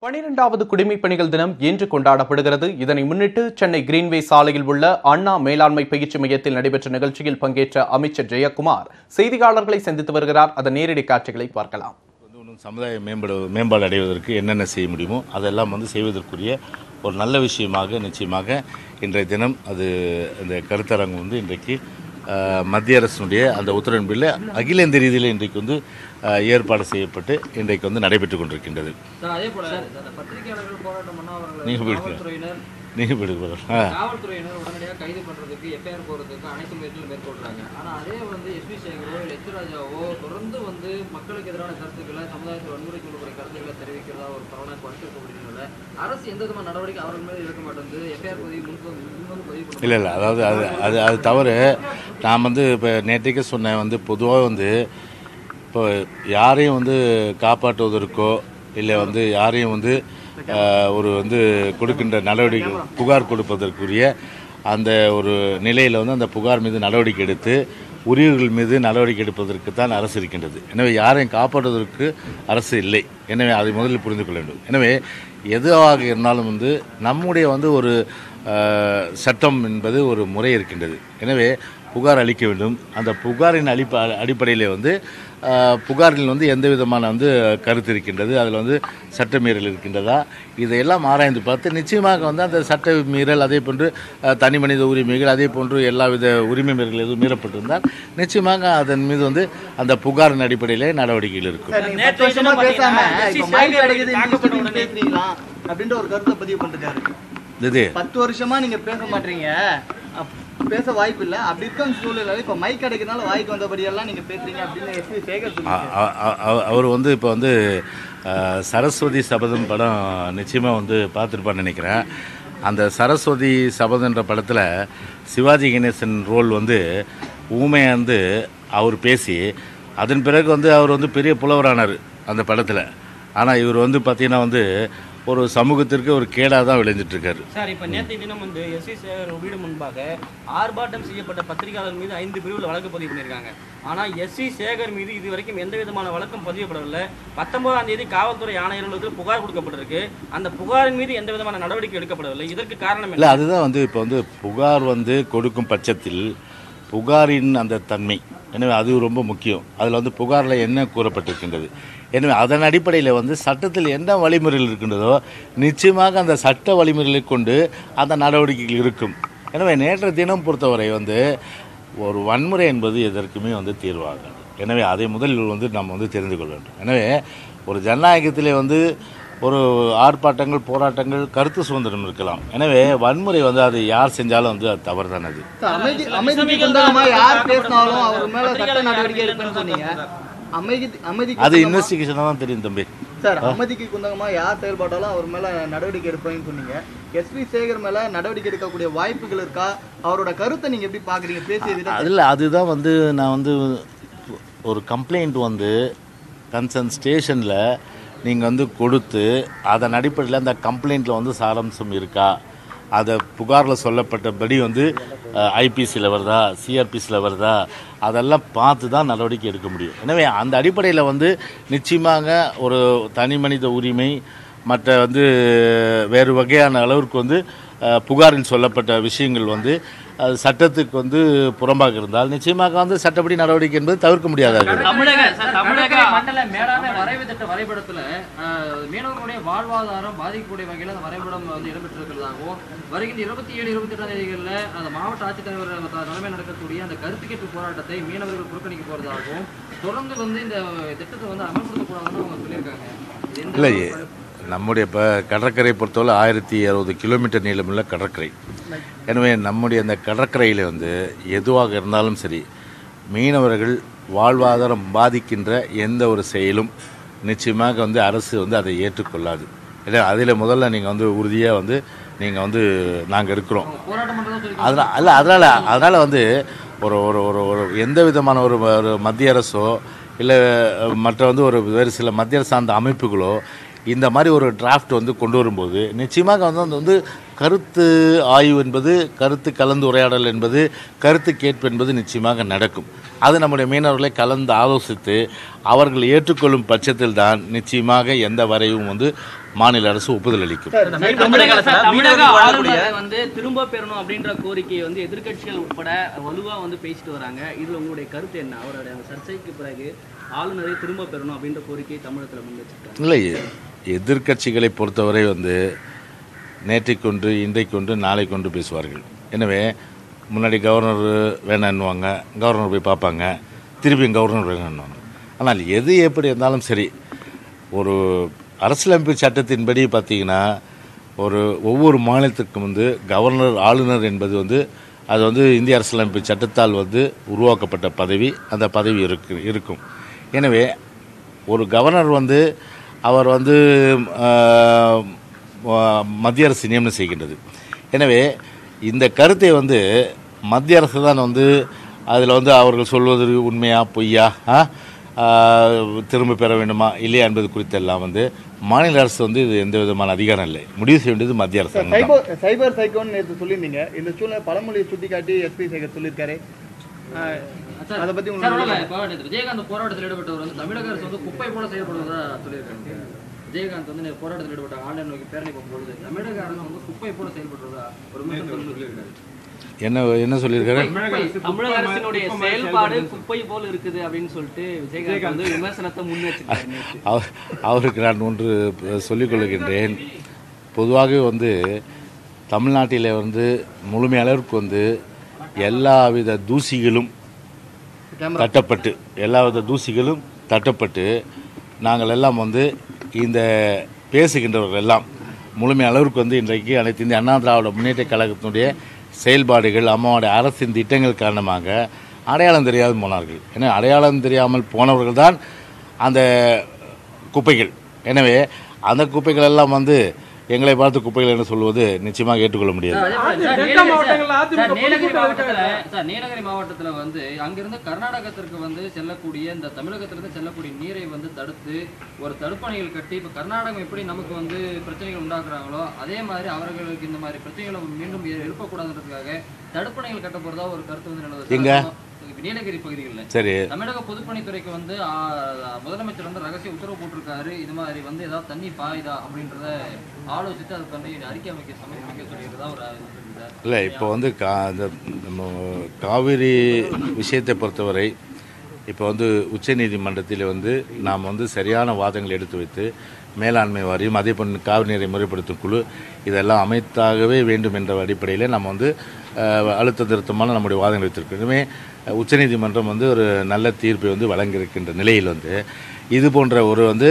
பனிரெண்டாவது குடிமைப் பணிகள் தினம் இன்று கொண்டாடப்படுகிறது இதனை முன்னிட்டு சென்னை கிரீன்வே சாலையில் உள்ள அண்ணா மேலாண்மை பயிற்சி மையத்தில் நடைபெற்ற நிகழ்ச்சியில் பங்கேற்ற அமைச்சர் ஜெயக்குமார் செய்தியாளர்களை சந்தித்து வருகிறார் அதன் நேரடி காட்சிகளை பார்க்கலாம் வந்து இன்னும் சமுதாய மேம்படு மேம்பாடு அடைவதற்கு என்னென்ன செய்ய முடியுமோ அதெல்லாம் வந்து செய்வதற்குரிய ஒரு நல்ல விஷயமாக நிச்சயமாக இன்றைய தினம் அது இந்த கருத்தரங்கம் வந்து இன்றைக்கு அஹ், மத்திய அரசினுடைய அந்த உத்தரவின்பில் அகில இந்திய ரீதியில் இன்றைக்கு வந்து அஹ், ஏற்பாடு செய்யப்பட்டு இன்றைக்கு வந்து நடைபெற்று கொண்டிருக்கின்றது சார் அதே போல அந்த பத்திரிகையாளர்கள் போராட்டம் பண்ணா அவர்களை நீங்க போயிடுங்க. காவல்துறையினர் நீங்கள் விடுபடுற ஆ காவல்துறையினர் உடனடியாக கைது பண்றதுக்கு எஃப்ஐஆர் போறதுக்கு அனைத்து முயற்சிகளும் மேற்கொள்றாங்க ஆனா அதே வந்து எஸ்பி சேகரோ இல்லை எச் ராஜாவோ தொடர்ந்து வந்து மக்களுக்கு எதிரான கருத்துக்களை சமுதாயத்தில் வன்முறை சொல்லக்கூடிய கருத்துக்களை தெரிவிக்கிறதா ஒரு பரவலாக குறைச்சிருக்கப்படுகிறதுனால அரசு எந்த விதமான நடவடிக்கை அவர்கள் மேலே எடுக்க மாட்டேங்குது எஃப்ஐஆர் பதிவு முன்பு முன்வந்து பதிவு பண்ண இல்லை இல்லை அதாவது அது அது அது தவறு நான் வந்து இப்போ நேற்றைக்கு சொன்னேன் வந்து பொதுவாக வந்து இப்போ யாரையும் வந்து காப்பாற்றுவதற்கோ இல்லை வந்து யாரையும் வந்து ஆஹ், ஒரு வந்து கொடுக்கின்ற நடவடிக்கை புகார் கொடுப்பதற்குரிய அந்த ஒரு நிலையில் வந்து அந்த புகார் மீது நடவடிக்கை எடுத்து உரியவர்கள் மீது நடவடிக்கை எடுப்பதற்கு தான் அரசு இருக்கின்றது எனவே யாரையும் காப்பாற்றுவதற்கு அரசு இல்லை எனவே அதை முதலில் புரிந்து கொள்ள வேண்டும் எனவே எதுவாக இருந்தாலும் வந்து நம்முடைய வந்து ஒரு ஆஹ், சட்டம் என்பது ஒரு முறை இருக்கின்றது எனவே புகார் அளிக்க வேண்டும் அந்த புகாரின் அடிப்ப அடிப்படையில் வந்து ஆஹ், புகாரில் வந்து எந்த விதமான வந்து கருத்து இருக்கின்றது அதில் வந்து சட்ட மீறல் இருக்கின்றதா இதையெல்லாம் ஆராய்ந்து பார்த்து நிச்சயமாக வந்து அந்த சட்ட மீறல் அதே போன்று ஆஹ், தனி மனித உரிமைகள் அதே போன்று எல்லாவித உரிமை மீறல்கள் எதுவும் மீறப்பட்டிருந்தால் நிச்சயமாக அதன் மீது வந்து அந்த புகாரின் அடிப்படையிலே நடவடிக்கைகள் இருக்கும் சார், நீங்க பத்து வருஷமா பேசாம இப்ப மைக் கிடைக்குது நியூஸ் பத்தி பேசுறீங்களா அப்படின்ற ஒரு கருத்தை பதிவு பண்ணிருக்காரு இது பத்து வருஷமா நீங்க பேச மாட்டீங்க அப்- பேச வாய்ப்பு இல்ல அப்படி இருக்க சூழ்நிலை இப்ப மைக் கிடைக்கிறதுனால வாய்க்கு வந்தபடியெல்லாம் நீங்க பேசுறீங்க அப்படின்னு எஸ்பி சேகர் அ- சொல்லியிருக்காரு. அ- அ- அவ- அவர் வந்து இப்போ வந்து அஹ், சரஸ்வதி சபதம் படம் நிச்சயமாக வந்து பார்த்துருப்பான்னு நினைக்கிறேன் அந்த சரஸ்வதி சபதன்ற படத்தில் சிவாஜி கணேசன் ரோல் வந்து ஊமையாக வந்து அவர் பேசி அதன் பிறகு வந்து அவர் வந்து பெரிய புலவரானார் அந்த படத்தில் ஆனால் இவர் வந்து பார்த்தீங்கன்னா வந்து ஒரு சமூகத்திற்கு ஒரு கேடாக தான் விளைஞ்சிட்டு இருக்காரு சார் இப்போ நேற்றைய தினம் வந்து எஸ்சி சேகர் வீடு முன்பாக ஆர்ப்பாட்டம் செய்யப்பட்ட பத்திரிகையாளர் மீது ஐந்து பிரிவில் வழக்கு பதிவு பண்ணியிருக்காங்க ஆனால் எஸ்சி சேகர் மீது இது வரைக்கும் எந்த விதமான வழக்கும் பதியப்படவில்லை பத்தொன்பதாம் தேதி காவல்துறை ஆணையர்களுக்கு புகார் கொடுக்கப்பட்டிருக்கு அந்த புகாரின் மீது எந்த விதமான நடவடிக்கை எடுக்கப்படவில்லை இதற்கு காரணம் இல்லை என்ன அதுதான் வந்து இப்போ வந்து புகார் வந்து கொடுக்கும் பட்சத்தில் புகாரின் அந்த தன்மை எனவே அது ரொம்ப முக்கியம் அதில் வந்து புகாரில் என்ன கூறப்பட்டிருக்கின்றது எனவே அதன் அடிப்படையில் வந்து சட்டத்தில் என்ன வழிமுறைகள் இருக்கின்றதோ நிச்சயமாக அந்த சட்ட வழிமுறைகளை கொண்டு அந்த நடவடிக்கைகள் இருக்கும் எனவே நேற்று தினம் பொறுத்தவரை வந்து ஒரு வன்முறை என்பது எதற்குமே வந்து தீர்வாகாது எனவே அதை முதலில் வந்து நம்ம வந்து தெரிந்து கொள்ள வேண்டும் எனவே ஒரு ஜனநாயகத்திலே வந்து ஒரு ஆர்ப்பாட்டங்கள் போராட்டங்கள் கருத்து சுதந்திரம் இருக்கலாம் எனவே வன்முறை வந்து அது யார் செஞ்சாலும் வந்து அது தவறு அது சார், அமைதி அமைதிக்கு குந்தகமா யார் பேசினாலும் அவர் மேல சட்ட நடவடிக்கை எடுப்பேன்னு சொன்னீங்க அமைதி அமைதிக்கு அது குந்தகமா- இன்வெஸ்டிகேஷனாக தான் தெரியும் தம்பி சார் அமைதிக்கு குந்தகமா யார் செயல்பட்டாலும் அவர் மேல நடவடிக்கை எடுப்பேன்னு சொன்னீங்க எஸ்பி சேகர் மேல நடவடிக்கை எடுக்கக்கூடிய வாய்ப்புகள் இருக்கா அவரோட கருத்தை நீங்க எப்படி பாக்குறீங்க பேசிய விதம் அதில் அதுதான் வந்து நான் வந்து ஒரு கம்ப்ளைண்ட் வந்து கன்சர்ன் ஸ்டேஷனில் நீங்கள் வந்து கொடுத்து அதன் அடிப்படையில் அந்த கம்ப்ளைண்ட்டில் வந்து சாராம்சம் இருக்கா அதை புகாரில் சொல்லப்பட்டபடி வந்து ஐபிசியில் வருதா சிஆர்பிசியில் வருதா அதெல்லாம் பார்த்து தான் நடவடிக்கை எடுக்க முடியும் எனவே அந்த அடிப்படையில் வந்து நிச்சயமாக ஒரு தனி மனித உரிமை மற்ற வந்து வேறு வகையான அளவிற்கு வந்து அஹ், புகாரில் சொல்லப்பட்ட விஷயங்கள் வந்து அது சட்டத்துக்கு வந்து புறம்பாக இருந்தால் நிச்சயமாக வந்து சட்டப்படி நடவடிக்கை என்பது தவிர்க்க முடியாதது தமிழக தமிழக மண்டல மேலாண்மை வரைவு திட்ட வரைபடத்துல அஹ், மீனவர்களுடைய வாழ்வாதாரம் பாதிக்கக்கூடிய வகையில் அந்த வரைபடம் வந்து இடம்பெற்றிருக்கிறதாகவும் வருகின்ற இருபத்தி ஏழு இருபத்தி எட்டாம் தேதிகளில் அந்த மாவட்ட ஆட்சித்தலைவர் த- தலைமையில் நடக்கக்கூடிய அந்த கருத்து கேட்பு போராட்டத்தை மீனவர்கள் புறக்கணிக்க போறதாகவும் தொடர்ந்து வந்து இந்த திட்டத்தை வந்து அமல்படுத்தக்கூடாதுன்னு அவங்க சொல்லியிருக்காங்க இது எந்த இல்லை ஒரு- நம்முடைய இப்போ கடற்கரை பொறுத்தவரை ஆயிரத்தி அறுபது கிலோமீட்டர் நீளமுள்ள கடற்கரை எனவே நம்முடைய அந்த கடற்கரையில் வந்து எதுவாக இருந்தாலும் சரி மீனவர்கள் வாழ்வாதாரம் பாதிக்கின்ற எந்த ஒரு செயலும் நிச்சயமாக வந்து அரசு வந்து அதை ஏற்றுக்கொள்ளாது இல்லை அதில் முதல்ல நீங்கள் வந்து உறுதியாக வந்து நீங்கள் வந்து நாங்கள் இருக்கிறோம் போராட்டம் பண்றதா சொல்லி அதனால் அல்ல அதனால் அதனால் வந்து ஒரு ஒரு ஒரு ஒரு எந்த விதமான ஒரு ஒரு மத்திய அரசோ இல்லை மற்ற வந்து ஒரு வேறு சில மத்திய அரசு சார்ந்த அமைப்புகளோ இந்த மாதிரி ஒரு டிராஃப்ட் வந்து கொண்டு வரும்போது நிச்சயமாக வந்து அது வந்து கருத்து ஆய்வு என்பது கருத்து கலந்துரையாடல் என்பது கருத்து கேட்பு என்பது நிச்சயமாக நடக்கும் அது நம்முடைய மீனவர்களை கலந்து ஆலோசித்து அவர்கள் ஏற்றுக்கொள்ளும் பட்சத்தில் தான் நிச்சயமாக எந்த வரையும் வந்து மாநில அரசு ஒப்புதல் அளிக்கும் தமிழக சார், தமிழக மீனவர்கள் வாழக்கூடிய- ஆளுநரை வந்து திரும்ப பெறணும் அப்படின்ற கோரிக்கையை வந்து எதிர்க்கட்சிகள் உட்பட வலுவா வந்து பேசிட்டு வராங்க இதுல உங்களுடைய கருத்து என்ன அவருடைய அந்த சர்ச்சைக்கு பிறகு ஆளுநரை திரும்ப பெறணும் அப்படின்ற கோரிக்கையை தமிழகத்துல முன்வச்சிருக்காங்க இல்லை எதிர்க்கட்சிகளை பொறுத்தவரை வந்து நேற்றைக்கொன்று இன்றைக்கொன்று நாளை கொண்டு பேசுவார்கள் எனவே முன்னாடி கவர்னர் வேணான்னுவாங்க கவர்னர் போய் பார்ப்பாங்க திருப்பியும் கவர்னர் வேணான்னுவாங்க ஆனால் எது எப்படி இருந்தாலும் சரி ஒரு அரசியலமைப்பு சட்டத்தின்படி பார்த்தீங்கன்னா ஒரு ஒவ்வொரு மாநிலத்துக்கும் வந்து கவர்னர் ஆளுநர் என்பது வந்து அது வந்து இந்திய அரசியலமைப்பு சட்டத்தால் வந்து உருவாக்கப்பட்ட பதவி அந்த பதவி இருக்கு இருக்கும் எனவே ஒரு கவர்னர் வந்து அவர் வந்து ஆஹ், ஆஹ், மத்திய அரசு நியமனம் செய்கின்றது எனவே இந்த கருத்தை வந்து மத்திய அரசு தான் வந்து அதில் வந்து அவர்கள் சொல்வது உண்மையா பொய்யா ஆ? ஆஹ், திரும்ப பெற வேண்டுமா இல்லையா என்பது குறித்தெல்லாம் வந்து மாநில அரசு வந்து இது எந்த விதமான அதிகாரம் இல்லை முடிவு செய்ய வேண்டியது மத்திய அரசு தான் சைபர் சைபர் சைக்கோன்னு நேற்று சொல்லியிருந்தீங்க இந்த சூழ்நிலை பழமொழியை சுட்டி காட்டி எஸ்பி சேகர் சொல்லியிருக்காரு ஆஹ், சார், அதை பத்தி சார், உங்களுக்கு ஒண்ணும் இல்ல. இப்போ நேத்து விஜயகாந்த் போராட்டத்தில் ஈடுபட்டவர் வந்து தமிழக அரசு வந்து குப்பை போல செயல்படுவதா சொல்லியிருக்காங்க விஜயகாந்த் வந்து நேத்து போராட்டத்தில் ஈடுபட்டாங்க ஆன்லைன் நோக்கி பேரணி போகும்போது தமிழக அரசு வந்து குப்பை போல செயல்படுறதா ஒரு விமர்சனம் சொல்லியிருக்காரு என்ன என்ன சொல்லியிருக்காரு தமிழக அரசினுடைய செயல்பாடு குப்பை போல் இருக்குது அப்படின்னு சொல்லிட்டு விஜயகாந்த் வந்து விமர்சனத்தை முன் வச்சிருக்காரு நேத்து. அவர் அவருக்கு நான் ஒன்று சொல்லிக் கொள்கின்றேன் பொதுவாகவே வந்து தமிழ்நாட்டில் வந்து முழுமையளவிற்கு வந்து எல்லாவித தூசிகளும் தட்டப்பட்டு எல்லாவித தூசிகளும் தட்டப்பட்டு நாங்கள் எல்லாம் வந்து இந்த பேசுகின்றவர்கள் எல்லாம் முழுமை அளவிற்கு வந்து இன்றைக்கு அனைத்து இந்திய அண்ணா திராவிட முன்னேற்ற கழகத்தினுடைய செயல்பாடுகள் அம்மாவுடைய அரசின் திட்டங்கள் காரணமாக அடையாளம் தெரியாது போனார்கள் ஏன்னா அடையாளம் தெரியாமல் போனவர்கள் தான் அந்த குப்பைகள் எனவே அந்த குப்பைகள் எல்லாம் வந்து எங்களை பார்த்து குப்பைகள் என்று சொல்வது நிச்சயமாக ஏற்றுக்கொள்ள முடியாது அதே போல சார், டெல்டா நீலகிரி- மாவட்டங்கள்ல சார், அதிமுக சார், நீலகிரி பொதுக்கூட்டம் மாவட்டத்துல சார் நீலகிரி மாவட்டத்துல வந்து அங்கிருந்து கர்நாடகத்திற்கு வந்து செல்லக்கூடிய இந்த தமிழகத்திலிருந்து செல்லக்கூடிய நீரை வந்து தடுத்து ஒரு தடுப்பணைகள் கட்டி இப்ப கர்நாடகம் எப்படி நமக்கு வந்து பிரச்சனைகள் உண்டாக்குறாங்களோ அதே மாதிரி அவர்களுக்கு இந்த மாதிரி பிரச்சனைகளை மீண்டும் எ- எழுப்பக்கூடாதுன்றதுக்காக தடுப்பணைகள் கட்ட போறதா ஒரு கருத்து வந்து நிலவுது எங்க? இப்ப நீலகிரி பகுதிகளில் சரி தமிழக பொதுப்பணித்துறைக்கு வந்து ஆ, முதலமைச்சர் வந்து ரகசிய உத்தரவு போட்டிருக்காரு இது மாதிரி வந்து ஏதாவது தண்ணி பாயுதா அப்படின்றத ஆலோசித்து அதுக்கு வந்து அறிக்கை அமைக்க சமர்ப்பிக்க சொல்லியிருந்தா ஒரு இது இருக்குது சார். இல்லை இப்போ வந்து கா இந்த நம்ம காவிரி விஷயத்தை பொறுத்தவரை இப்போ வந்து உச்சநீதிமன்றத்தில் வந்து நாம் வந்து சரியான வாதங்களை எடுத்து வைத்து மேலாண்மை வாரியம் அதே போன்று காவிரி நீரை முறைப்படுத்தும் குழு இதெல்லாம் அமைத்தாகவே வேண்டும் என்ற அடிப்படையில் நம்ம வந்து அஹ், அழுத்த திருத்தமான நம்முடைய வாதங்களை வைத்திருக்கோம் எனவே அஹ், உச்சநீதிமன்றம் வந்து ஒரு நல்ல தீர்ப்பை வந்து வழங்கியிருக்கின்ற நிலையில் வந்து இது போன்ற ஒரு வந்து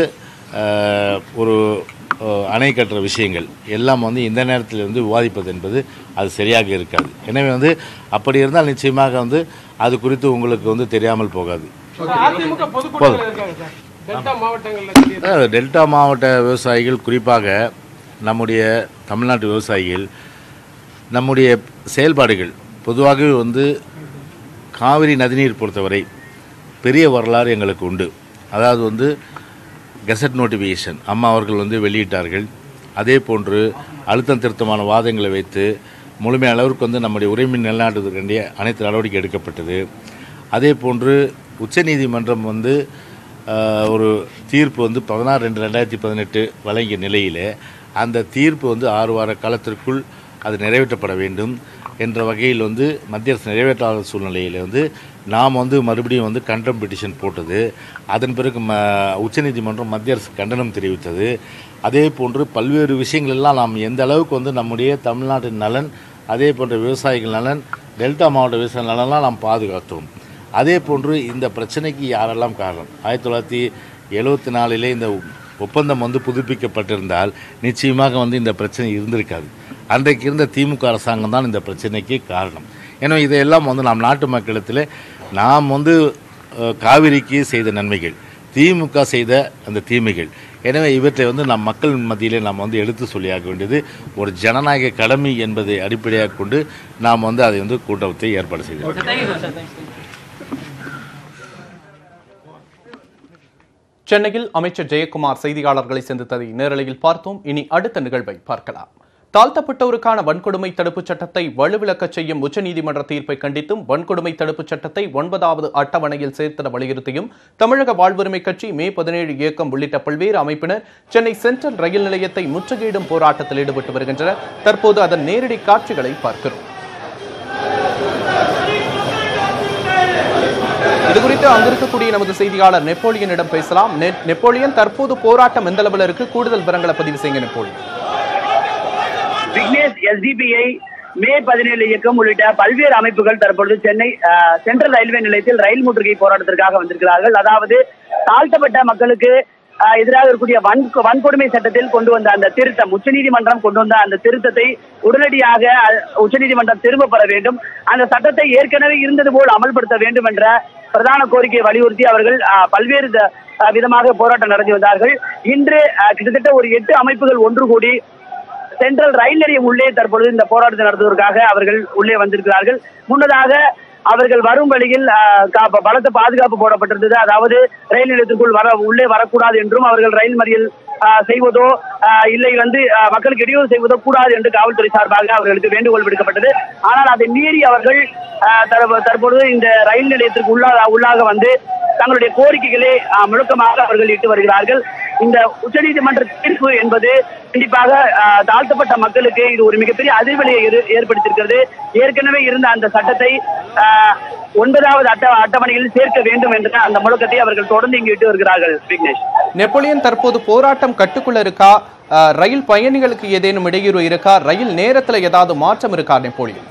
அஹ், ஒரு அஹ், அணை கட்டுற விஷயங்கள் எல்லாம் வந்து இந்த நேரத்தில் வந்து விவாதிப்பது என்பது அது சரியாக இருக்காது எனவே வந்து அப்படி இருந்தால் நிச்சயமாக வந்து அது குறித்து உங்களுக்கு வந்து தெரியாமல் போகாது அதிமுக பொதுக்கூட்டத்தில் இருக்காங்க சார் டெல்டா மாவட்டங்கள்ல தெரியுது. அதாவது டெல்டா மாவட்ட விவசாயிகள் குறிப்பாக நம்முடைய தமிழ்நாட்டு விவசாயிகள் நம்முடைய செயல்பாடுகள் பொதுவாகவே வந்து காவிரி நதிநீர் பொறுத்தவரை பெரிய வரலாறு எங்களுக்கு உண்டு அதாவது வந்து கெசட் நோட்டிஃபிகேஷன் அம்மா அவர்கள் வந்து வெளியிட்டார்கள் அதே போன்று அழுத்தம் திருத்தமான வாதங்களை வைத்து முழுமை அளவிற்கு வந்து நம்முடைய உரிமை நிலைநாட்டுவதற்கு வேண்டிய அனைத்து நடவடிக்கை எடுக்கப்பட்டது அதே போன்று உச்சநீதிமன்றம் வந்து ஆஹ், ஒரு தீர்ப்பு வந்து பதினாறு ரெண்டு ரெண்டாயிரத்தி பதினெட்டு வழங்கிய நிலையில் அந்த தீர்ப்பு வந்து ஆறு வார காலத்திற்குள் அது நிறைவேற்றப்பட வேண்டும் என்ற வகையில் வந்து மத்திய அரசு நிறைவேற்றாத சூழ்நிலையில் வந்து நாம் வந்து மறுபடியும் வந்து கண்டம் பெட்டிஷன் போட்டது அதன் பிறகு ம உச்சநீதிமன்றம் மத்திய அரசு கண்டனம் தெரிவித்தது அதே போன்று பல்வேறு விஷயங்கள் எல்லாம் நாம் எந்த அளவுக்கு வந்து நம்முடைய தமிழ்நாட்டின் நலன் அதே போன்ற விவசாயிகள் நலன் டெல்டா மாவட்ட விவசாய நலன்லாம் நாம் பாதுகாத்தோம் அதே போன்று இந்த பிரச்சனைக்கு யாரெல்லாம் காரணம் ஆயிரத்தி தொள்ளாயிரத்தி எழுபத்தி நாலிலே இந்த ஒப்பந்தம் வந்து புதுப்பிக்கப்பட்டிருந்தால் நிச்சயமாக வந்து இந்த பிரச்சனை இருந்திருக்காது அன்றைக்கு இருந்த திமுக அரசாங்கம் தான் இந்த பிரச்சனைக்கு காரணம் எனவே இதையெல்லாம் வந்து நாம் நாட்டு மக்களிடத்தில் நாம் வந்து அஹ், காவிரிக்கு செய்த நன்மைகள் திமுக செய்த அந்த தீமைகள் எனவே இவற்றை வந்து நம் மக்கள் மத்தியிலே நாம் வந்து எடுத்து சொல்லியாக வேண்டியது ஒரு ஜனநாயக கடமை என்பதை அடிப்படையாக கொண்டு நாம் வந்து அதை வந்து கூட்டத்தை ஏற்பாடு செய்தோம் சார் தேங்க்யூ சார் தேங்க்ஸ் சென்னையில் அமைச்சர் ஜெயக்குமார் செய்தியாளர்களை சந்தித்ததை நேரலையில் பார்த்தோம் இனி அடுத்த நிகழ்வை பார்க்கலாம் தாழ்த்தப்பட்டோருக்கான வன்கொடுமை தடுப்புச் சட்டத்தை வலுவிழக்கச் செய்யும் உச்சநீதிமன்ற தீர்ப்பை கண்டித்தும் வன்கொடுமை தடுப்புச் சட்டத்தை ஒன்பதாவது அட்டவணையில் சேர்த்திட வலியுறுத்தியும் தமிழக வாழ்வுரிமை கட்சி மே பதினேழு இயக்கம் உள்ளிட்ட பல்வேறு அமைப்பினர் சென்னை சென்ட்ரல் ரயில் நிலையத்தை முற்றுகையிடும் போராட்டத்தில் ஈடுபட்டு வருகின்றனர் தற்போது அதன் நேரடி காட்சிகளை பார்க்கிறோம் இதுகுறித்து அங்கிருக்கக்கூடிய நமது செய்தியாளர் நெப்போலியனிடம் பேசலாம் நெ- நெப்போலியன் தற்போது போராட்டம் எந்த அளவில் இருக்கு கூடுதல் விவரங்களை பதிவு செய்யுங்க நெப்போலியன் விக்னேஷ் எஸ்டிபிஐ மே பதினேழு இயக்கம் உள்ளிட்ட பல்வேறு அமைப்புகள் தற்பொழுது சென்னை அஹ், சென்ட்ரல் ரயில்வே நிலையத்தில் ரயில் முற்றுகை போராட்டத்திற்காக வந்திருக்கிறார்கள் அதாவது தாழ்த்தப்பட்ட மக்களுக்கு அஹ், எதிராக இருக்கக்கூடிய வன் வன்கொடுமை சட்டத்தில் கொண்டு வந்த அந்த திருத்தம் உச்சநீதிமன்றம் கொண்டு வந்த அந்த திருத்தத்தை உடனடியாக அஹ், உச்சநீதிமன்றம் திரும்ப பெற வேண்டும் அந்த சட்டத்தை ஏற்கனவே இருந்தது போல் அமல்படுத்த வேண்டும் என்ற பிரதான கோரிக்கையை வலியுறுத்தி அவர்கள் அஹ், பல்வேறு த- அஹ், விதமாக போராட்டம் நடத்தி வந்தார்கள் இன்று அஹ், கிட்டத்தட்ட ஒரு எட்டு அமைப்புகள் ஒன்று கூடி சென்ட்ரல் ரயில் நிலையம் உள்ளே தற்பொழுது இந்த போராட்டத்தை நடத்துவதற்காக அவர்கள் உள்ளே வந்திருக்கிறார்கள் முன்னதாக அவர்கள் வரும் வழியில் ஆஹ், கா- பலத்த பாதுகாப்பு போடப்பட்டிருந்தது அதாவது ரயில் நிலையத்திற்குள் வர உள்ளே வரக்கூடாது என்றும் அவர்கள் ரயில் மறியல் ஆஹ், செய்வதோ ஆஹ், இல்லை வந்து ஆஹ், மக்களுக்கு இடையூறு செய்வதோ கூடாது என்று காவல்துறை சார்பாக அவர்களுக்கு வேண்டுகோள் விடுக்கப்பட்டது ஆனால் அதை மீறி அவர்கள் ஆஹ், தற்ப- தற்பொழுது இந்த ரயில் நிலையத்திற்கு உள்ளாக உள்ளாக வந்து தங்களுடைய கோரிக்கைகளை ஆஹ், முழக்கமாக அவர்கள் இட்டு வருகிறார்கள் இந்த உச்சநீதிமன்ற தீர்ப்பு என்பது கண்டிப்பாக ஆஹ், தாழ்த்தப்பட்ட மக்களுக்கு இது ஒரு மிகப்பெரிய அதிர்வலையை ஏறு- ஏற்படுத்தியிருக்கிறது ஏற்கனவே இருந்த அந்த சட்டத்தை ஆஹ், ஒன்பதாவது அட்ட அட்டவணையில் சேர்க்க வேண்டும் என்ற அந்த முழக்கத்தை அவர்கள் தொடர்ந்து இங்கு இட்டு வருகிறார்கள் விக்னேஷ் நெப்போலியன் தற்போது போராட்டம் கட்டுக்குள்ள இருக்கா அஹ், ரயில் பயணிகளுக்கு ஏதேனும் இடையூறு இருக்கா ரயில் நேரத்துல ஏதாவது மாற்றம் இருக்கா நெப்போலியன்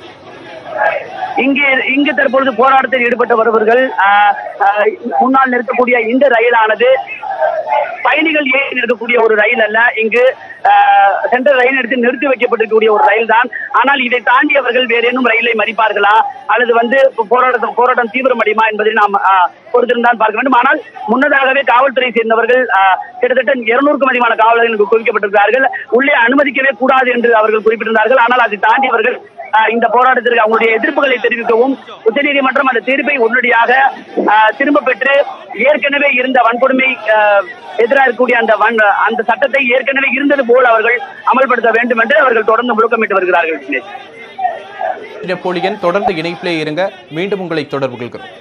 இங்கு இங்கு தற்பொழுது போராட்டத்தில் ஈடுபட்டு வருபவர்கள் ஆஹ், ஆஹ், முன்னால் நிற்கக்கூடிய இந்த ரயிலானது பயணிகள் ஏறி நிற்கக்கூடிய ஒரு ரயில் அல்ல இங்கு ஆஹ், சென்ட்ரல் ரயில் நிறுத்தி நிறுத்தி வைக்கப்பட்டிருக்கக்கூடிய ஒரு ரயில் தான் ஆனால் இதை தாண்டி அவர்கள் வேறேனும் ரயிலை மறிப்பார்களா அல்லது வந்து போராட்டம் போராட்டம் தீவிரமடையுமா என்பதை நாம் ஆஹ், பொறுத்திருந்தான் பார்க்க வேண்டும் ஆனால் முன்னதாகவே காவல்துறை சேர்ந்தவர்கள் ஆஹ், கிட்டத்தட்ட இருநூறுக்கும் அதிகமான காவலர்கள் இங்கு குவிக்கப்பட்டிருக்கிறார்கள் உள்ளே அனுமதிக்கவே கூடாது என்று அவர்கள் குறிப்பிட்டிருந்தார்கள் ஆனால் அதை தாண்டி அவர்கள் ஆஹ், இந்த போராட்டத்திற்கு அவங்களுடைய எதிர்ப்புகளை தெரிவிக்கவும் உச்சநீதிமன்றம் அந்த தீர்ப்பை உடனடியாக ஆஹ், திரும்ப பெற்று ஏற்கனவே இருந்த வன்கொடுமை ஆஹ், எதிராக இருக்கக்கூடிய அந்த வன் அந்த சட்டத்தை ஏற்கனவே இருந்தது போல் அவர்கள் அமல்படுத்த வேண்டும் என்று அவர்கள் தொடர்ந்து முழக்கமிட்டு வருகிறார்கள் விக்னேஷ். நெப்போலியன் தொடர்ந்து இணைப்பிலே இருங்க மீண்டும் உங்களை தொடர்பு கொள்கிறோம்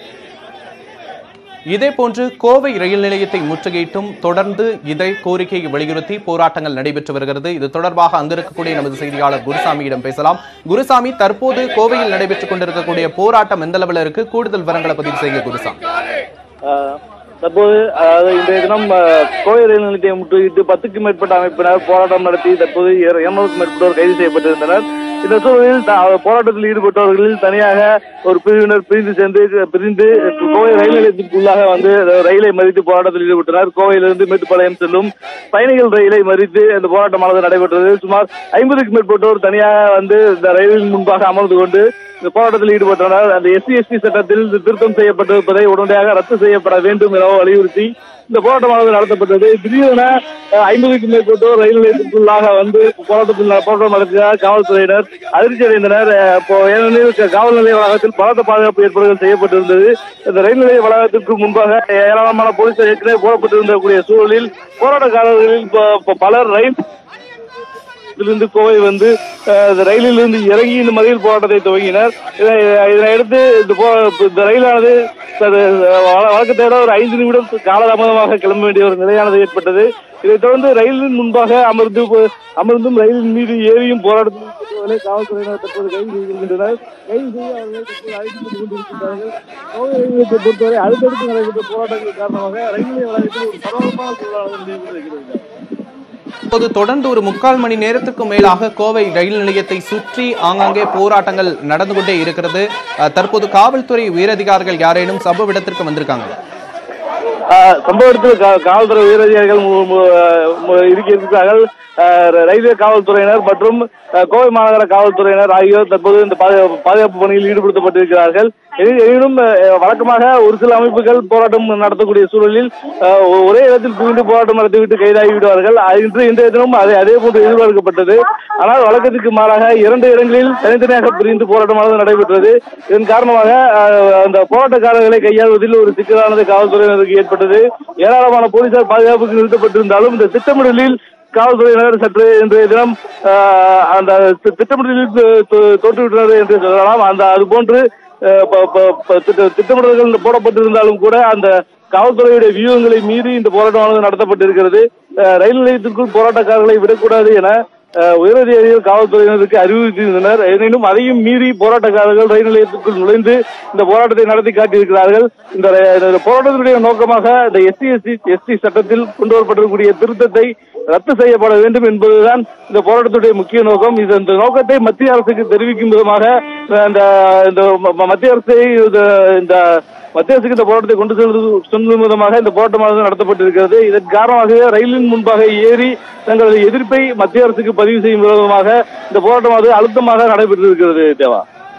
இதேபோன்று கோவை ரயில் நிலையத்தை முற்றுகையிட்டும் தொடர்ந்து இதை கோரிக்கையை வலியுறுத்தி போராட்டங்கள் நடைபெற்று வருகிறது இது தொடர்பாக அங்கிருக்கக்கூடிய நமது செய்தியாளர் குருசாமியிடம் பேசலாம் குருசாமி தற்போது கோவையில் நடைபெற்றுக் கொண்டிருக்கக்கூடிய போராட்டம் எந்த அளவில் இருக்கு கூடுதல் விவரங்களை பதிவு செய்யுங்க குருசாமி ஆஹ் தற்போது அதாவது இன்றைய தினம் ஆஹ், கோவை ரயில் நிலையத்தை முற்றுகையிட்டு பத்துக்கும் மேற்பட்ட அமைப்பினர் போராட்டம் நடத்தி தற்போது இரு- இருநூறுக்கும் மேற்பட்டோர் கைது செய்யப்பட்டிருந்தனர் இந்த சூழலில் த- போராட்டத்தில் ஈடுபட்டவர்களில் தனியாக ஒரு பிரிவினர் பிரிந்து சென்று பிரிந்து கோவை ரயில் நிலையத்திற்குள்ளாக வந்து ரயிலை மறித்து போராட்டத்தில் ஈடுபட்டனர் கோவையிலிருந்து மேட்டுப்பாளையம் செல்லும் பயணிகள் ரயிலை மறித்து இந்த போராட்டமானது நடைபெற்றது சுமார் ஐம்பதுக்கும் மேற்பட்டோர் தனியாக வந்து இந்த ரயிலின் முன்பாக அமர்ந்து கொண்டு இந்த போராட்டத்தில் ஈடுபட்டனர் அந்த எஸ்சி எஸ்டி சட்டத்தில் இந்த திருத்தம் செய்யப்பட்டிருப்பதை உடனடியாக ரத்து செய்யப்பட வேண்டும் என வலியுறுத்தி இந்த போராட்டமானது நடத்தப்பட்டது திடீரென அஹ், ஐம்பதுக்கும் மேற்பட்டோர் ரயில் நிலையத்திற்குள்ளாக வந்து போராட்டத்தில் போராட்டம் நடத்திய காவல்துறையினர் அதிர்ச்சி அடைந்தனர் அஹ், இப்போ ஏனெனில் க- காவல் நிலைய வளாகத்தில் பலத்த பாதுகாப்பு ஏற்பாடுகள் செய்யப்பட்டிருந்தது இந்த ரயில் நிலைய வளாகத்திற்கு முன்பாக ஏராளமான போலீசார் ஏற்கனவே போடப்பட்டிருந்தக்கூடிய சூழலில் போராட்டக்காரர்களில் ப- ப- பலர் ரயில் இருந்து கோவை வந்து அஹ், இந்த ரயிலில் இருந்து இறங்கி இந்த மறியல் போராட்டத்தை துவங்கினர் இதை இதனையடுத்து இந்த போ- இந்த ரயிலானது அது, அஹ், வழ- வழக்கத்தை விட ஒரு ஐந்து நிமிடம் காலதாமதமாக கிளம்ப வேண்டிய ஒரு நிலையானது ஏற்பட்டது இதைத் தொடர்ந்து ரயிலின் முன்பாக அமர்ந்து போ- அமர்ந்தும் ரயிலின் மீது ஏறியும் போராட்டத்தில் ஈடுபட்டவர்களை காவல்துறையினர் தற்போது கைது செய்திருக்கின்றனர் கைது செய்து அவர்களை தற்போது அழைத்து சென்று கொண்டிருக்கின்றார்கள் கோவை ரயில் நிலையத்தை பொறுத்தவரை அடுத்தடுத்து நடைபெற்ற போராட்டங்கள் காரணமாக ரயில் நிலைய வளாகத்தில் ஒரு பரபரப்பான சூழலானது நிலவியிருக்கிறது இப்போது தொடர்ந்து ஒரு முக்கால் மணி நேரத்துக்கு மேலாக கோவை ரயில் நிலையத்தை சுற்றி ஆங்காங்கே போராட்டங்கள் நடந்து கொண்டே இருக்கிறது அஹ், தற்போது காவல்துறை உயரதிகாரிகள் யாரேனும் சம்பவ இடத்திற்கு வந்திருக்காங்க ஆஹ் சம்பவத்தில் கா- காவல்துறை உயரதிகாரிகள் மு- மு- மு- இருக்க- இருக்கிறார்கள் ஆஹ் ரயில்வே காவல்துறையினர் மற்றும் ஆஹ் கோவை மாநகர காவல்துறையினர் ஆகியோர் தற்போது இந்த பாதுகாப்பு பாதுகாப்பு பணியில் ஈடுபடுத்தப்பட்டிருக்கிறார்கள் எனி- எனினும் ஆஹ் வழக்கமாக ஒரு சில அமைப்புகள் போராட்டம் நடத்தக்கூடிய சூழலில் ஆஹ் ஒ- ஒரே இடத்தில் குவிந்து போராட்டம் நடத்திவிட்டு கைதாகி விடுவார்கள் அது இன்று இன்றைய தினம் அதே அதே போன்று எதிர்பார்க்கப்பட்டது ஆனால் வழக்கத்துக்கு மாறாக இரண்டு இடங்களில் தனித்தனியாக பிரிந்து போராட்டமானது நடைபெற்றது இதன் காரணமாக ஆஹ், அந்த போராட்டக்காரர்களை கையாள்வதில் ஒரு சிக்கலானது காவல்துறையினருக்கு ஏற்பட்டது ஏராளமான போலீசார் பாதுகாப்புக்கு நிறுத்தப்பட்டிருந்தாலும் இந்த திட்டமிடலில் காவல்துறையினர் சற்று இன்றைய தினம் ஆஹ், அந்த தி- திட்டமிடலில் தோ- தோ- தோற்றுவிட்டனர் என்று சொல்லலாம் அந்த அது போன்று ஆஹ், ப- ப- ப- திட்ட- திட்டமிடல்கள் போடப்பட்டிருந்தாலும் கூட அந்த காவல்துறையுடைய வியூகங்களை மீறி இந்த போராட்டமானது நடத்தப்பட்டிருக்கிறது ஆஹ், ரயில் நிலையத்திற்குள் போராட்டக்காரர்களை விடக்கூடாது என ஆஹ், உயரதிகாரிகள் காவல்துறையினருக்கு அறிவுறுத்தியிருந்தனர் எனினும் அதையும் மீறி போராட்டக்காரர்கள் ரயில் நிலையத்திற்குள் நுழைந்து இந்த போராட்டத்தை நடத்தி காட்டியிருக்கிறார்கள் இந்த ர- இந்த போராட்டத்தினுடைய நோக்கமாக இந்த எஸ்சி எஸ்சி எஸ்டி சட்டத்தில் கொண்டு வரப்பட்டிருக்கக்கூடிய திருத்தத்தை ரத்து செய்யப்பட வேண்டும் என்பதுதான் இந்த போராட்டத்துடைய முக்கிய நோக்கம் இது இந்த நோக்கத்தை மத்திய அரசுக்கு தெரிவிக்கும் விதமாக அஹ், இந்த இந்த ம- மத்திய அரசை இந்த- இந்த மத்திய அரசுக்கு இந்த போராட்டத்தை கொண்டு செல்வது செல்லும் விதமாக இந்த போராட்டமானது நடத்தப்பட்டிருக்கிறது இதன் காரணமாக ரயிலின் முன்பாக ஏறி தங்களது எதிர்ப்பை மத்திய அரசுக்கு பதிவு செய்யும் விதமாக இந்த போராட்டமானது அழுத்தமாக நடைபெற்றிருக்கிறது தேவா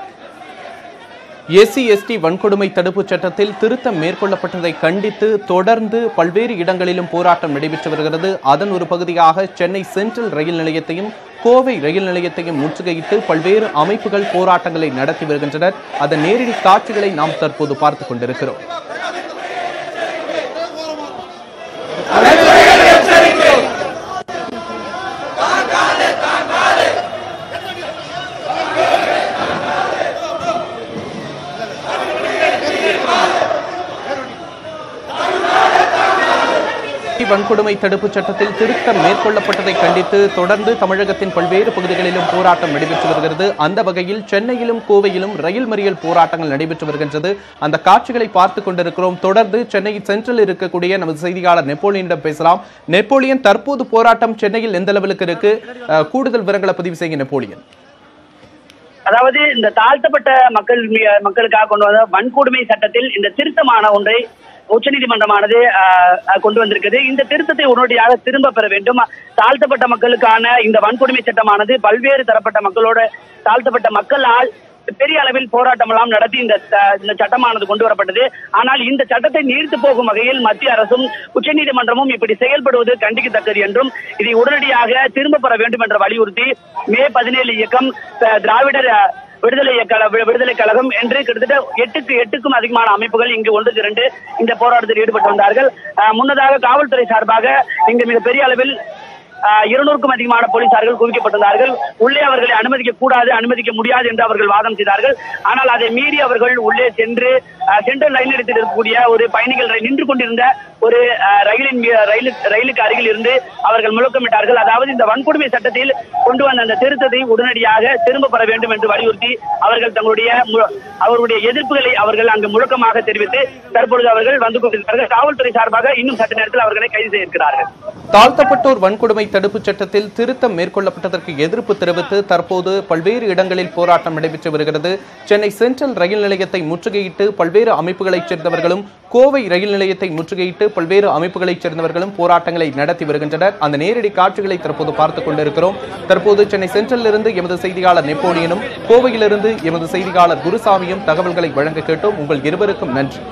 எஸ்சி எஸ்டி வன்கொடுமை தடுப்புச் சட்டத்தில் திருத்தம் மேற்கொள்ளப்பட்டதை கண்டித்து தொடர்ந்து பல்வேறு இடங்களிலும் போராட்டம் நடைபெற்று வருகிறது அதன் ஒரு பகுதியாக சென்னை சென்ட்ரல் ரயில் நிலையத்தையும் கோவை ரயில் நிலையத்தையும் முற்றுகையிட்டு பல்வேறு அமைப்புகள் போராட்டங்களை நடத்தி வருகின்றனர் அதன் நேரடி காட்சிகளை நாம் தற்போது பார்த்துக் கொண்டிருக்கிறோம் வன்கொடுமை தடுப்புச் சட்டத்தில் திருத்தம் மேற்கொள்ளப்பட்டதை கண்டித்து தொடர்ந்து தமிழகத்தின் பல்வேறு பகுதிகளிலும் போராட்டம் நடைபெற்று வருகிறது அந்த வகையில் சென்னையிலும் கோவையிலும் ரயில் மறியல் போராட்டங்கள் நடைபெற்று வருகின்றது அந்த காட்சிகளை பார்த்துக் கொண்டிருக்கிறோம் தொடர்ந்து சென்னை சென்ட்ரல் இருக்கக்கூடிய நமது செய்தியாளர் நெப்போலியனிடம் பேசலாம் நெப்போலியன் தற்போது போராட்டம் சென்னையில் எந்த லெவலுக்கு இருக்கு அஹ், கூடுதல் விவரங்களை பதிவு செய்யுங்க நெப்போலியன் அதாவது இந்த தாழ்த்தப்பட்ட மக்கள் மீ- மக்களுக்காக கொண்டு வந்த வன்கொடுமை சட்டத்தில் இந்த திருத்தமான ஒன்றை உச்சநீதிமன்றமானது ஆஹ், ஆஹ், கொண்டு வந்திருக்குது இந்த திருத்தத்தை உடனடியாக திரும்ப பெற வேண்டும் தாழ்த்தப்பட்ட மக்களுக்கான இந்த வன்கொடுமை சட்டமானது பல்வேறு தரப்பட்ட மக்களோட தாழ்த்தப்பட்ட மக்களால் பெரிய அளவில் போராட்டம் எல்லாம் நடத்தி இந்த ச- இந்த சட்டமானது கொண்டு வரப்பட்டது ஆனால் இந்த சட்டத்தை நீர்த்து போகும் வகையில் மத்திய அரசும் உச்சநீதிமன்றமும் இப்படி செயல்படுவது கண்டிக்கத்தக்கது என்றும் இதை உடனடியாக திரும்ப பெற வேண்டும் என்ற வலியுறுத்தி மே பதினேழு இயக்கம் அஹ், திராவிடர் அஹ், விடுதலை கழ விடுதலை கழகம் என்று கிட்டத்தட்ட எட்டுக்கு எட்டுக்கும் அதிகமான அமைப்புகள் இங்கு ஒன்று திரண்டு இந்த போராட்டத்தில் ஈடுபட்டு வந்தார்கள் அஹ், முன்னதாக காவல்துறை சார்பாக இங்கு மிகப்பெரிய அளவில் ஆஹ் இருநூறுக்கும் அதிகமான போலீசார்கள் குவிக்கப்பட்டிருந்தார்கள் உள்ளே அவர்களை அனுமதிக்க கூடாது அனுமதிக்க முடியாது என்று அவர்கள் வாதம் செய்தார்கள் ஆனால் அதை மீறி அவர்கள் உள்ளே சென்று ஆஹ் சென்ட்ரல் ரயில் நிலையத்தில் இருக்கக்கூடிய ஒரு பயணிகள் ரயில் நின்று கொண்டிருந்த ஒரு ஆஹ் ரயிலின் மீ- ரயிலு ரயிலுக்கு அருகில் இருந்து அவர்கள் முழக்கமிட்டார்கள் அதாவது இந்த வன்கொடுமை சட்டத்தில் கொண்டு வந்த அந்த திருத்தத்தை உடனடியாக திரும்ப பெற வேண்டும் என்று வலியுறுத்தி அவர்கள் தங்களுடைய மு- அவருடைய எதிர்ப்புகளை அவர்கள் அங்கு முழக்கமாக தெரிவித்து தற்பொழுது அவர்கள் வந்து கொண்டிருக்கிறார்கள் காவல்துறை சார்பாக இன்னும் சற்று நேரத்தில் அவர்களை கைது செய்திருக்கிறார்கள் தாழ்த்தப்பட்டோர் வன்கொடுமை தடுப்புச் சட்டத்தில் திருத்தம் மேற்கொள்ளப்பட்டதற்கு எதிர்ப்பு தெரிவித்து தற்போது பல்வேறு இடங்களில் போராட்டம் நடைபெற்று வருகிறது சென்னை சென்ட்ரல் ரயில் நிலையத்தை முற்றுகையிட்டு பல்வேறு அமைப்புகளைச் சேர்ந்தவர்களும் கோவை ரயில் நிலையத்தை முற்றுகையிட்டு பல்வேறு அமைப்புகளைச் சேர்ந்தவர்களும் போராட்டங்களை நடத்தி வருகின்றனர் அந்த நேரடி காட்சிகளை தற்போது பார்த்துக் கொண்டிருக்கிறோம் தற்போது சென்னை சென்ட்ரலில் இருந்து எமது செய்தியாளர் நெப்போலியனும் கோவையிலிருந்து எமது செய்தியாளர் குருசாமியும் தகவல்களை வழங்க கேட்டோம் உங்கள் இருவருக்கும் நன்றி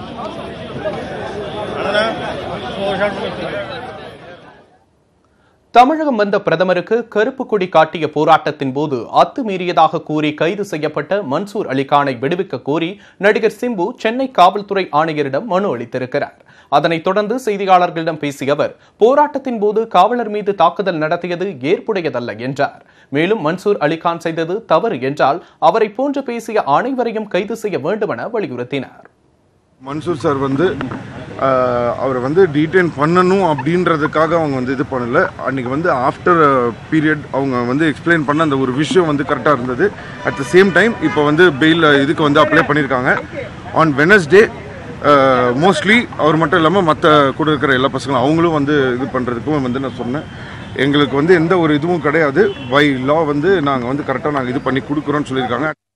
தமிழகம் வந்த பிரதமருக்கு கருப்பு கொடி காட்டிய போராட்டத்தின் போது அத்துமீறியதாக கூறி கைது செய்யப்பட்ட மன்சூர் அலிகானை விடுவிக்க கோரி நடிகர் சிம்பு சென்னை காவல்துறை ஆணையரிடம் மனு அளித்திருக்கிறார் அதனைத் தொடர்ந்து செய்தியாளர்களிடம் பேசிய அவர் போராட்டத்தின் போது காவலர் மீது தாக்குதல் நடத்தியது ஏற்புடையதல்ல என்றார் மேலும் மன்சூர் அலிகான் செய்தது தவறு என்றால் அவரை போன்று பேசிய அனைவரையும் கைது செய்ய வேண்டுமென வலியுறுத்தினார் மன்சூர் சார் வந்து ஆஹ், அவரை வந்து டீடைன் பண்ணணும் அப்படின்றதுக்காக அவங்க வந்து இது பண்ணல அன்னைக்கு வந்து ஆஃப்டர் பீரியட் அவங்க வந்து எக்ஸ்பிளைன் பண்ண அந்த ஒரு விஷயம் வந்து கரெக்டாக இருந்தது அட் த சேம் டைம் இப்போ வந்து பெயில் இதுக்கு வந்து அப்ளை பண்ணியிருக்காங்க ஆன் வெனஸ்டே மோஸ்ட்லி அவர் மட்டும் இல்லாமல் மற்ற கூட இருக்கிற எல்லா பசங்களும் அவங்களும் வந்து இது பண்ணுறதுக்கும் வந்து நான் சொன்னேன் எங்களுக்கு வந்து எந்த ஒரு இதுவும் கிடையாது பை லா வந்து நாங்கள் வந்து கரெக்டாக நாங்கள் இது பண்ணி கொடுக்குறோன்னு சொல்லியிருக்காங்க